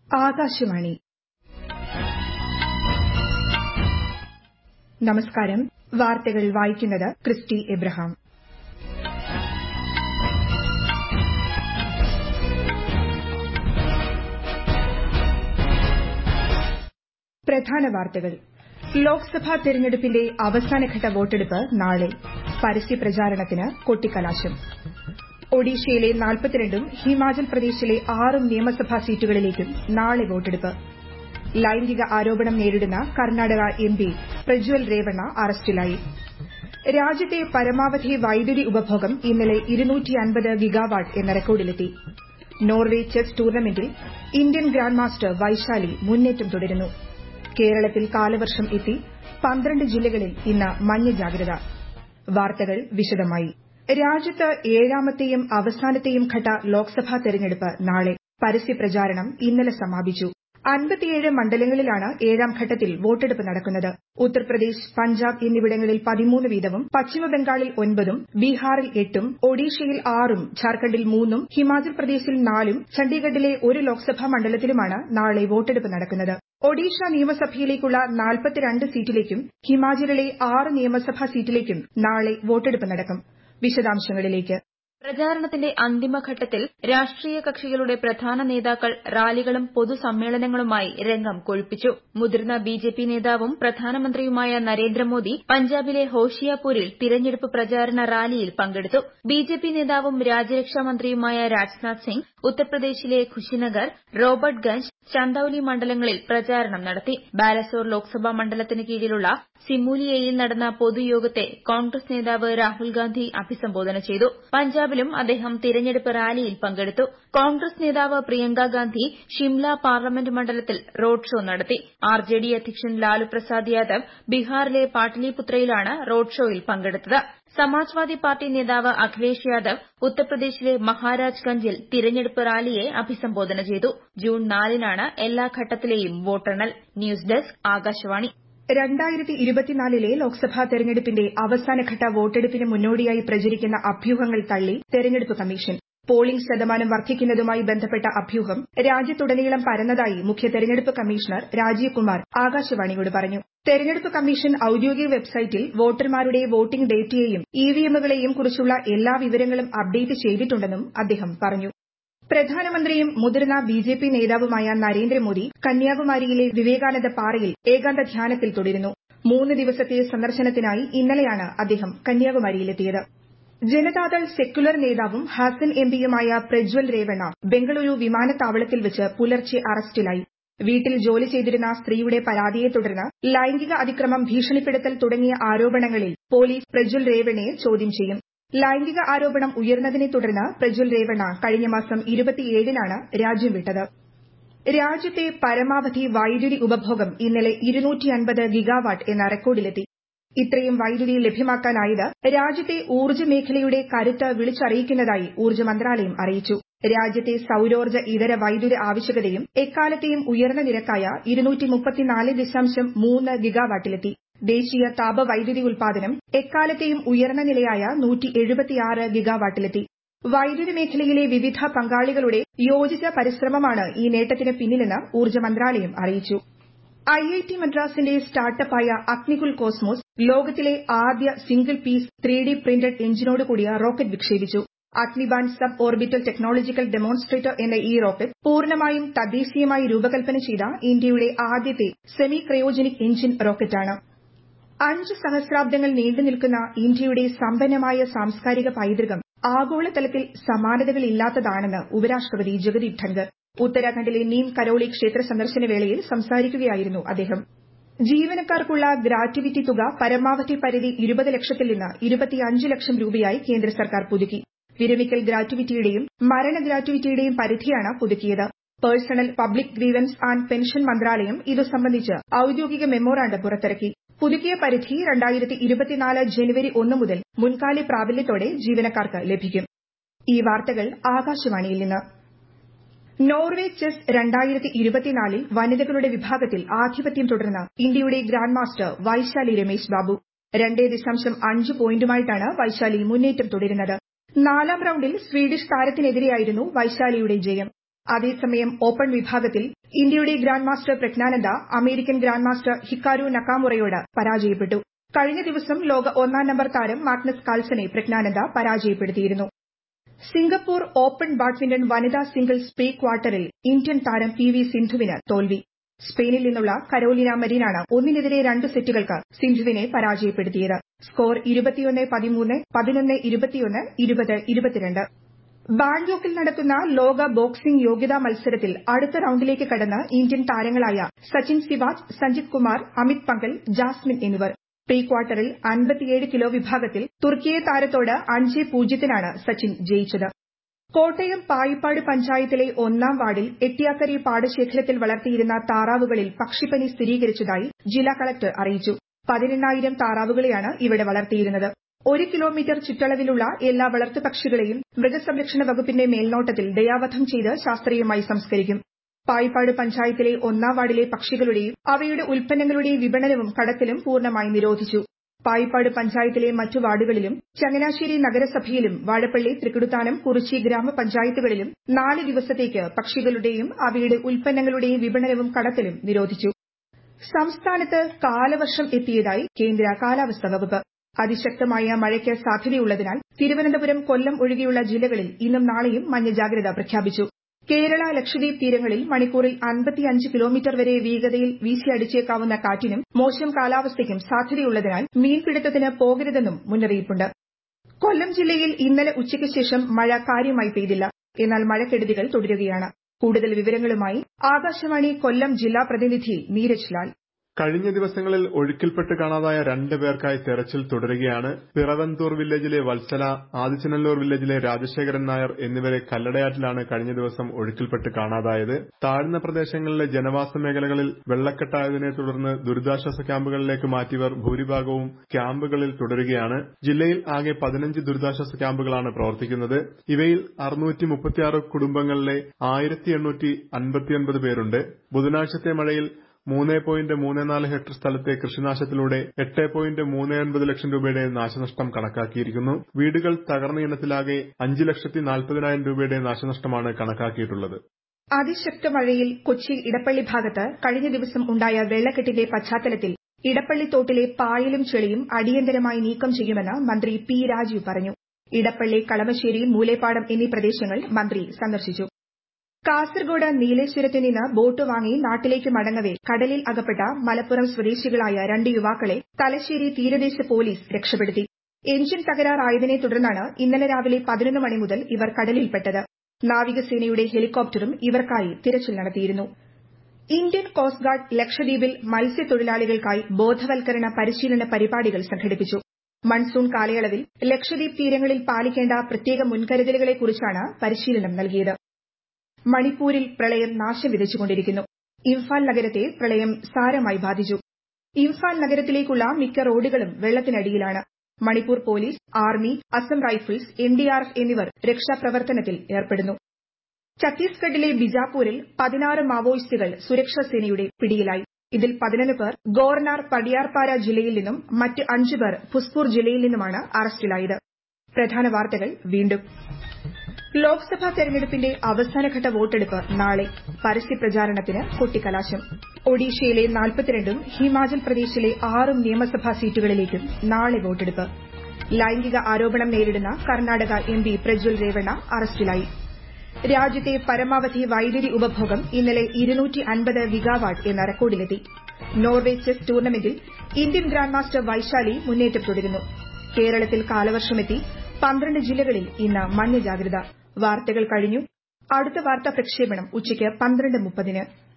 ആകാശവാണി നമസ്കാരം വാർത്തകൾ വായിക്കുന്നത് ക്രിസ്റ്റി എബ്രഹാം പ്രധാന വാർത്തകൾ ലോക്സഭാ തെരഞ്ഞെടുപ്പിന്റെ അവസാനഘട്ട വോട്ടെടുപ്പ് നാളെ പരസ്യപ്രചാരണത്തിന് കൊട്ടിക്കലാശം ഒഡീഷയിലെ നാൽപ്പത്തിരണ്ടും ഹിമാചൽ പ്രദേശിലെ ആറും നിയമസഭാ സീറ്റുകളിലേക്കും നാളെ വോട്ടെടുപ്പ് ലൈംഗിക ആരോപണം നേരിടുന്ന കർണാടക എംപി പ്രജ്വൽ രേവണ്ണ അറസ്റ്റിലായി രാജ്യത്തെ പരമാവധി വൈദ്യുതി ഉപഭോഗം ഇന്നലെ ഗിഗാവാട്ട് എന്ന റെക്കോർഡിലെത്തി നോർവെ ചെസ് ടൂർണമെന്റിൽ ഇന്ത്യൻ ഗ്രാൻഡ് മാസ്റ്റർ വൈശാലി മുന്നേറ്റം തുടരുന്നു കേരളത്തിൽ കാലവർഷം എത്തി പന്ത്രണ്ട് ജില്ലകളിൽ ഇന്ന് മഞ്ഞ ജാഗ്രത വാർത്തകൾ വിശദമായി രാജ്യത്ത് ഏഴാമത്തെയും അവസാനത്തെയും ഘട്ട ലോക്സഭാ തെരഞ്ഞെടുപ്പ് നാളെ പരസ്യപ്രചാരണം ഇന്നലെ സമാപിച്ചു അൻപത്തിയേഴ് മണ്ഡലങ്ങളിലാണ് ഏഴാം ഘട്ടത്തിൽ വോട്ടെടുപ്പ് നടക്കുന്നത് ഉത്തർപ്രദേശ് പഞ്ചാബ് എന്നിവിടങ്ങളിൽ പതിമൂന്ന് വീതവും പശ്ചിമബംഗാളിൽ ഒൻപതും ബീഹാറിൽ എട്ടും ഒഡീഷയിൽ ആറും ഝാർഖണ്ഡിൽ മൂന്നും ഹിമാചൽ പ്രദേശിൽ നാലും ചണ്ഡീഗഡിലെ ഒരു ലോക്സഭാ മണ്ഡലത്തിലുമാണ് നാളെ വോട്ടെടുപ്പ് നടക്കുന്നത് ഒഡീഷ നിയമസഭയിലേക്കുള്ള നാൽപ്പത്തിരണ്ട് സീറ്റിലേക്കും ഹിമാചലിലെ ആറ് നിയമസഭാ സീറ്റിലേക്കും നാളെ വോട്ടെടുപ്പ് നടക്കും വിശദാംശങ്ങളിലേക്ക് പ്രചാരണത്തിന്റെ അന്തിമഘട്ടത്തിൽ രാഷ്ട്രീയ കക്ഷികളുടെ പ്രധാന നേതാക്കൾ റാലികളും പൊതുസമ്മേളനങ്ങളുമായി രംഗം കൊഴുപ്പിച്ചു മുതിർന്ന ബിജെപി നേതാവും പ്രധാനമന്ത്രിയുമായ നരേന്ദ്രമോദി പഞ്ചാബിലെ ഹോഷിയാപൂരിൽ തിരഞ്ഞെടുപ്പ് പ്രചാരണ റാലിയിൽ പങ്കെടുത്തു ബിജെപി നേതാവും രാജ്യരക്ഷാ മന്ത്രിയുമായ രാജ്നാഥ് സിംഗ് ഉത്തർപ്രദേശിലെ ഖുശിനഗർ റോബർട്ട് ഗഞ്ച് ചന്ദൌലി മണ്ഡലങ്ങളിൽ പ്രചാരണം നടത്തി ബാലസോർ ലോക്സഭാ മണ്ഡലത്തിന് കീഴിലുള്ള സിമുലിയയിൽ നടന്ന പൊതുയോഗത്തെ കോൺഗ്രസ് നേതാവ് രാഹുൽ ഗാന്ധി അഭിസംബോധന ചെയ്തു പഞ്ചാബിലും അദ്ദേഹം തിരഞ്ഞെടുപ്പ് റാലിയിൽ പങ്കെടുത്തു കോൺഗ്രസ് നേതാവ് പ്രിയങ്ക ഗാന്ധി ഷിംല പാർലമെന്റ് മണ്ഡലത്തിൽ റോഡ് ഷോ നടത്തി ആർജെഡി അധ്യക്ഷൻ ലാലു പ്രസാദ് യാദവ് ബീഹാറിലെ പാട്ലിപുത്രയിലാണ് റോഡ് ഷോയിൽ പങ്കെടുത്തത് സമാജ്വാദി പാർട്ടി നേതാവ് അഖിലേഷ് യാദവ് ഉത്തർപ്രദേശിലെ മഹാരാജ് ഗഞ്ചിൽ തിരഞ്ഞെടുപ്പ് റാലിയെ അഭിസംബോധന ചെയ്തു ജൂൺ നാലിനാണ് എല്ലാ ഘട്ടത്തിലെയും വോട്ടെണ്ണൽ ന്യൂസ് ഡെസ്ക് ആകാശവാണി രണ്ടായിരത്തി ഇരുപത്തിനാലിലെ ലോക്സഭാ തെരഞ്ഞെടുപ്പിന്റെ അവസാനഘട്ട വോട്ടെടുപ്പിന് മുന്നോടിയായി പ്രചരിക്കുന്ന അഭ്യൂഹങ്ങൾ തള്ളി തെരഞ്ഞെടുപ്പ് കമ്മീഷൻ പോളിംഗ് ശതമാനം വർദ്ധിക്കുന്നതുമായി ബന്ധപ്പെട്ട അഭ്യൂഹം രാജ്യത്തുടനീളം പരന്നതായി മുഖ്യ തെരഞ്ഞെടുപ്പ് കമ്മീഷണർ രാജീവ് കുമാർ ആകാശവാണിയോട് പറഞ്ഞു തെരഞ്ഞെടുപ്പ് കമ്മീഷൻ ഔദ്യോഗിക വെബ്സൈറ്റിൽ വോട്ടർമാരുടെ വോട്ടിംഗ് ഡേറ്റയെയും ഇവിഎമ്മുകളെയും കുറിച്ചുള്ള എല്ലാ വിവരങ്ങളും അപ്ഡേറ്റ് ചെയ്തിട്ടുണ്ടെന്നും അദ്ദേഹം പറഞ്ഞു പ്രധാനമന്ത്രിയും മുതിർന്ന ബിജെപി നേതാവുമായ നരേന്ദ്രമോദി കന്യാകുമാരിയിലെ വിവേകാനന്ദ പാറയിൽ ഏകാന്ത ധ്യാനത്തിൽ തുടരുന്നു മൂന്ന് ദിവസത്തെ സന്ദർശനത്തിനായി ഇന്നലെയാണ് അദ്ദേഹം കന്യാകുമാരിയിലെത്തിയത് ജനതാദൾ സെക്യുലർ നേതാവും ഹാസൻ എംപിയുമായ പ്രജ്വൽ രേവണ്ണ ബംഗളൂരു വിമാനത്താവളത്തിൽ വെച്ച് പുലർച്ചെ അറസ്റ്റിലായി വീട്ടിൽ ജോലി ചെയ്തിരുന്ന സ്ത്രീയുടെ പരാതിയെ തുടർന്ന് ലൈംഗിക അതിക്രമം ഭീഷണിപ്പെടുത്തൽ തുടങ്ങിയ ആരോപണങ്ങളിൽ പോലീസ് പ്രജ്വൽ രേവണ്ണയെ ചോദ്യം ചെയ്യും ലൈംഗിക ആരോപണം ഉയർന്നതിനെ തുടർന്ന് പ്രജ്വൽ രേവണ്ണ കഴിഞ്ഞ മാസം ഇരുപത്തിയേഴിനാണ് രാജ്യം വിട്ടത് രാജ്യത്തെ പരമാവധി വൈദ്യുതി ഉപഭോഗം ഇന്നലെ ഗിഗാവാട്ട് എന്ന റെക്കോർഡിലെത്തി ഇത്രയും വൈദ്യുതി ലഭ്യമാക്കാനായത് രാജ്യത്തെ ഊർജ്ജ മേഖലയുടെ കരുത്ത് വിളിച്ചറിയിക്കുന്നതായി ഊർജ്ജ മന്ത്രാലയം അറിയിച്ചു രാജ്യത്തെ സൌരോർജ്ജ ഇതര വൈദ്യുത ആവശ്യകതയും എക്കാലത്തെയും ഉയർന്ന നിരക്കായ ഗിഗാവാട്ടിലെത്തി ദേശീയ താപവൈദ്യുതി ഉൽപാദനം എക്കാലത്തെയും ഉയർന്ന നിലയായ ഗിഗാവാട്ടിലെത്തി വൈദ്യുതി മേഖലയിലെ വിവിധ പങ്കാളികളുടെ യോജിച്ച പരിശ്രമമാണ് ഈ നേട്ടത്തിന് പിന്നിലെന്ന് ഊർജ്ജ മന്ത്രാലയം അറിയിച്ചു ഐഐടി മദ്രാസിന്റെ സ്റ്റാർട്ടപ്പായ അഗ്നികുൽ കോസ്മോസ് ലോകത്തിലെ ആദ്യ single piece three D printed എഞ്ചിനോട് കൂടിയ റോക്കറ്റ് വിക്ഷേപിച്ചു Agnibaan sub orbital technological demonstrator എന്ന ഈ റോക്കറ്റ് പൂർണ്ണമായും തദ്ദേശീയമായി രൂപകൽപ്പന ചെയ്ത ഇന്ത്യയുടെ ആദ്യത്തെ സെമി ക്രയോജനിക് എഞ്ചിൻ റോക്കറ്റാണ് അഞ്ച് സഹസ്രാബ്ദങ്ങൾ നീണ്ടുനിൽക്കുന്ന ഇന്ത്യയുടെ സമ്പന്നമായ സാംസ്കാരിക പൈതൃകം ആഗോളതലത്തിൽ സമാനതകളില്ലാത്തതാണെന്ന് ഉപരാഷ്ട്രപതി ജഗദീപ് ധൻകർ ഉത്തരാഖണ്ഡിലെ നീം കരോളി ക്ഷേത്ര സന്ദർശന വേളയിൽ സംസാരിക്കുകയായിരുന്നു അദ്ദേഹം ജീവനക്കാർക്കുള്ള ഗ്രാറ്റുവിറ്റി തുക പരമാവധി പരിധി ഇരുപത് ലക്ഷത്തിൽ നിന്ന് ഇരുപത്തിയഞ്ച് ലക്ഷം രൂപയായി കേന്ദ്ര സർക്കാർ പുതുക്കി വിരമിക്കൽ ഗ്രാറ്റുവിറ്റിയുടെയും മരണ ഗ്രാറ്റുവിറ്റിയുടെയും പരിധിയാണ് പുതുക്കിയത് personnel public grievances and pension മന്ത്രാലയം ഇതു സംബന്ധിച്ച് ഔദ്യോഗിക മെമ്മോറാണ്ടം പുറത്തിറക്കി പുതുക്കിയ പരിധി ജനുവരി ഒന്ന് മുതൽ മുൻകാല പ്രാബല്യത്തോടെ ജീവനക്കാർക്ക് ലഭിക്കും ഈ വാർത്തകൾ ആകാശവാണിയിൽ നിന്ന് നോർവെ ചെസ് രണ്ടായിരത്തി ഇരുപത്തിനാലിൽ വനിതകളുടെ വിഭാഗത്തിൽ ആധിപത്യം തുടർന്ന് ഇന്ത്യയുടെ ഗ്രാൻഡ് മാസ്റ്റർ വൈശാലി രമേശ് ബാബു രണ്ടേ ദശാംശം അഞ്ച് പോയിന്റുമായിട്ടാണ് വൈശാലി മുന്നേറ്റം തുടരുന്നത് നാലാം റൌണ്ടിൽ സ്വീഡിഷ് താരത്തിനെതിരെയായിരുന്നു വൈശാലിയുടെ ജയം അതേസമയം ഓപ്പൺ വിഭാഗത്തിൽ ഇന്ത്യയുടെ grand master Praggnanandhaa American grand master Hikaru നക്കാമുറയോട് പരാജയപ്പെട്ടു കഴിഞ്ഞ ദിവസം ലോക ഒന്നാം നമ്പർ താരം മാഗ്നസ് കാൾസനെ പ്രജ്ഞാനന്ദ പരാജയപ്പെടുത്തിയിരുന്നു സിംഗപ്പൂർ ഓപ്പൺ ബാഡ്മിന്റൺ വനിതാ സിംഗിൾസ് പ്രീ ക്വാർട്ടറിൽ ഇന്ത്യൻ താരം പി വി സിന്ധുവിന് തോൽവി സ്പെയിനിൽ നിന്നുള്ള കരോലിന മരീനാണ് ഒന്നിനെതിരെ രണ്ട് സെറ്റുകൾക്ക് സിന്ധുവിനെ പരാജയപ്പെടുത്തിയത് സ്കോർ ഇരുപത്തിയൊന്ന് പതിമൂന്ന് പതിനൊന്ന് ഇരുപത്തിയൊന്ന് ഇരുപത് ഇരുപത്തിരണ്ട് ബാങ്കോക്കിൽ നടക്കുന്ന ലോക ബോക്സിംഗ് യോഗ്യതാ മത്സരത്തിൽ അടുത്ത റൌണ്ടിലേക്ക് കടന്ന് ഇന്ത്യൻ താരങ്ങളായ സച്ചിൻ സിവാജ് സഞ്ജിത് കുമാർ അമിത് പങ്കൽ ജാസ്മിൻ എന്നിവർ പ്രീ ക്വാർട്ടറിൽ അൻപത്തിയേഴ് കിലോ വിഭാഗത്തിൽ തുർക്കിയെ താരത്തോട് അഞ്ച് പൂജ്യത്തിനാണ് സച്ചിൻ ജയിച്ചത് കോട്ടയം പായിപ്പാട് പഞ്ചായത്തിലെ ഒന്നാം വാർഡിൽ എട്ടിയാക്കരി പാടശേഖരത്തിൽ വളർത്തിയിരുന്ന താറാവുകളിൽ പക്ഷിപ്പനി സ്ഥിരീകരിച്ചതായി ജില്ലാ കളക്ടർ അറിയിച്ചു പതിനെണ്ണായിരം താറാവുകളെയാണ് ഇവിടെ വളർത്തിയിരുന്നത് ഒരു കിലോമീറ്റർ ചുറ്റളവിലുള്ള എല്ലാ വളർത്തുപക്ഷികളെയും മൃഗസംരക്ഷണ വകുപ്പിന്റെ മേൽനോട്ടത്തിൽ ദയാവധം ചെയ്ത് ശാസ്ത്രീയമായി സംസ്കരിക്കും പായിപ്പാട് പഞ്ചായത്തിലെ ഒന്നാം വാർഡിലെ പക്ഷികളുടെയും അവയുടെ ഉൽപ്പന്നങ്ങളുടെയും വിപണനവും കടത്തലും പൂർണ്ണമായി നിരോധിച്ചു പായിപ്പാട് പഞ്ചായത്തിലെ മറ്റു വാർഡുകളിലും ചങ്ങനാശ്ശേരി നഗരസഭയിലും വാഴപ്പള്ളി തൃക്കുടുത്താനം കുറിച്ചി ഗ്രാമപഞ്ചായത്തുകളിലും നാല് ദിവസത്തേക്ക് പക്ഷികളുടെയും അവയുടെ ഉൽപ്പന്നങ്ങളുടെയും വിപണനവും കടത്തലും നിരോധിച്ചു സംസ്ഥാനത്ത് കാലവർഷം എത്തിയതായി കേന്ദ്ര കാലാവസ്ഥാ വകുപ്പ് അതിശക്തമായ മഴയ്ക്ക് സാധ്യതയുള്ളതിനാൽ തിരുവനന്തപുരം കൊല്ലം ഒഴികെയുള്ള ജില്ലകളിൽ ഇന്നും നാളെയും മഞ്ഞ ജാഗ്രത പ്രഖ്യാപിച്ചു കേരള ലക്ഷദ്വീപ് തീരങ്ങളിൽ മണിക്കൂറിൽ അൻപത്തിയഞ്ച് കിലോമീറ്റർ വരെ വേഗതയിൽ വീശിയടിച്ചേക്കാവുന്ന കാറ്റിനും മോശം കാലാവസ്ഥയ്ക്കും സാധ്യതയുള്ളതിനാൽ മീൻപിടുത്തത്തിന് പോകരുതെന്നും മുന്നറിയിപ്പുണ്ട് കൊല്ലം ജില്ലയിൽ ഇന്നലെ ഉച്ചയ്ക്ക് ശേഷം മഴ കാര്യമായി പെയ്തില്ല എന്നാൽ മഴക്കെടുതികൾ തുടരുകയാണ് കൂടുതൽ വിവരങ്ങളുമായി ആകാശവാണി കൊല്ലം ജില്ലാ പ്രതിനിധി നീരജ് ലാൽ കഴിഞ്ഞ ദിവസങ്ങളിൽ ഒഴുക്കിൽപ്പെട്ട് കാണാതായ രണ്ട് പേർക്കായി തെരച്ചിൽ തുടരുകയാണ് പിറവന്തൂർ വില്ലേജിലെ വത്സല ആദിച്ചനല്ലൂർ വില്ലേജിലെ രാജശേഖരൻ നായർ എന്നിവരെ കല്ലടയാറ്റിലാണ് കഴിഞ്ഞ ദിവസം ഒഴുക്കിൽപ്പെട്ട് കാണാതായത് താഴ്ന്ന പ്രദേശങ്ങളിലെ ജനവാസ മേഖലകളിൽ വെള്ളക്കെട്ടായതിനെ തുടർന്ന് ദുരിതാശ്വാസ ക്യാമ്പുകളിലേക്ക് മാറ്റിയവർ ഭൂരിഭാഗവും ക്യാമ്പുകളിൽ തുടരുകയാണ് ജില്ലയിൽ ആകെ പതിനഞ്ച് ദുരിതാശ്വാസ ക്യാമ്പുകളാണ് പ്രവർത്തിക്കുന്നത് ഇവയിൽ അറുന്നൂറ്റി മുപ്പത്തിയാറ് കുടുംബങ്ങളിലെ ആയിരത്തി എണ്ണൂറ്റി അൻപത്തിയൊൻപത് പേരുണ്ട് ബുധനാഴ്ചത്തെ മഴയിൽ മൂന്ന് പോയിന്റ് മൂന്ന് നാല് ഹെക്ടർ സ്ഥലത്തെ കൃഷിനാശത്തിലൂടെ എട്ട് പോയിന്റ് മൂന്ന് ഒൻപത് ലക്ഷം രൂപയുടെ നാശനഷ്ടം കണക്കാക്കിയിരിക്കുന്നു വീടുകൾ തകർന്ന ഇനത്തിലാകെ അഞ്ച് ലക്ഷത്തി നാൽപ്പതിനായിരം രൂപയുടെ നാശനഷ്ടമാണ് കണക്കാക്കിയിട്ടുള്ളത് അതിശക്ത മഴയിൽ കൊച്ചി ഇടപ്പള്ളി ഭാഗത്ത് കഴിഞ്ഞ ദിവസം ഉണ്ടായ വെള്ളക്കെട്ടിന്റെ പശ്ചാത്തലത്തിൽ ഇടപ്പള്ളി തോട്ടിലെ പായലും ചെളിയും അടിയന്തരമായി നീക്കം ചെയ്യുമെന്ന് മന്ത്രി പി രാജു പറഞ്ഞു ഇടപ്പള്ളി കളമശ്ശേരി മൂലേപ്പാടം എന്നീ പ്രദേശങ്ങൾ മന്ത്രി സന്ദർശിച്ചു കാസർഗോഡ് നീലേശ്വരത്ത് നിന്ന് ബോട്ട് വാങ്ങി നാട്ടിലേക്ക് മടങ്ങവെ കടലിൽ അകപ്പെട്ട മലപ്പുറം സ്വദേശികളായ രണ്ട് യുവാക്കളെ തലശ്ശേരി തീരദേശ പോലീസ് രക്ഷപ്പെടുത്തി എഞ്ചിൻ തകരാറായതിനെ തുടർന്നാണ് ഇന്നലെ രാവിലെ പതിനൊന്ന് മണി മുതൽ ഇവർ കടലിൽപ്പെട്ടത് നാവികസേനയുടെ ഹെലികോപ്റ്ററും ഇവർക്കായി തിരച്ചിൽ നടത്തിയിരുന്നു ഇന്ത്യൻ കോസ്റ്റ് ഗാർഡ് ലക്ഷദ്വീപിൽ മത്സ്യത്തൊഴിലാളികൾക്കായി ബോധവൽക്കരണ പരിശീലന പരിപാടികൾ സംഘടിപ്പിച്ചു മൺസൂൺ കാലയളവിൽ ലക്ഷദ്വീപ് തീരങ്ങളിൽ പാലിക്കേണ്ട പ്രത്യേക മുൻകരുതലുകളെക്കുറിച്ചാണ് പരിശീലനം നൽകിയത് മണിപ്പൂരിൽ പ്രളയം നാശം വിതച്ചുകൊണ്ടിരിക്കുന്നു ഇംഫാൽ നഗരത്തെ പ്രളയം സാരമായി ബാധിച്ചു ഇംഫാൽ നഗരത്തിലേക്കുള്ള മിക്ക റോഡുകളും വെള്ളത്തിനടിയിലാണ് Manipur police army Assam rifles NDRF എന്നിവർ രക്ഷാപ്രവർത്തനത്തിൽ ഏർപ്പെടുന്നു ഛത്തീസ്ഗഡിലെ ബിജാപൂരിൽ പതിനാറ് മാവോയിസ്റ്റുകൾ സുരക്ഷാ സേനയുടെ പിടിയിലായി ഇതിൽ പതിനൊന്ന് പേർ ഗോർനാർ പടിയാർപ്പാര ജില്ലയിൽ നിന്നും മറ്റ് അഞ്ചു പേർ ഭുസ്പൂർ ജില്ലയിൽ നിന്നുമാണ് അറസ്റ്റിലായത് പ്രധാന വാർത്തകൾ വീണ്ടും ലോക്സഭാ തെരഞ്ഞെടുപ്പിന്റെ അവസാനഘട്ട വോട്ടെടുപ്പ് നാളെ പരസ്യപ്രചാരണത്തിന് കൊട്ടിക്കലാശം ഒഡീഷയിലെ നാൽപ്പത്തിരണ്ടും ഹിമാചൽ പ്രദേശിലെ ആറും നിയമസഭാ സീറ്റുകളിലേക്കും നാളെ വോട്ടെടുപ്പ് ലൈംഗിക ആരോപണം നേരിടുന്ന കർണാടക എം പി പ്രജ്വൽ രേവണ്ണ അറസ്റ്റിലായി രാജ്യത്തെ പരമാവധി വൈദ്യുതി ഉപഭോഗം ഇന്നലെ ഇരുന്നൂറ്റി അൻപത് ഗിഗാവാട്ട് എന്ന റെക്കോർഡിലെത്തി നോർവേ ചെസ് ടൂർണമെന്റിൽ ഇന്ത്യൻ ഗ്രാൻഡ് മാസ്റ്റർ വൈശാലി മുന്നേറ്റം തുടരുന്നു കേരളത്തിൽ കാലവർഷമെത്തി പന്ത്രണ്ട് ജില്ലകളിൽ ഇന്ന് മഞ്ഞ ജാഗ്രത വാർത്തകൾ കഴിഞ്ഞു അടുത്ത വാർത്താ പ്രക്ഷേപണം ഉച്ചയ്ക്ക് പന്ത്രണ്ട് മുപ്പതിന്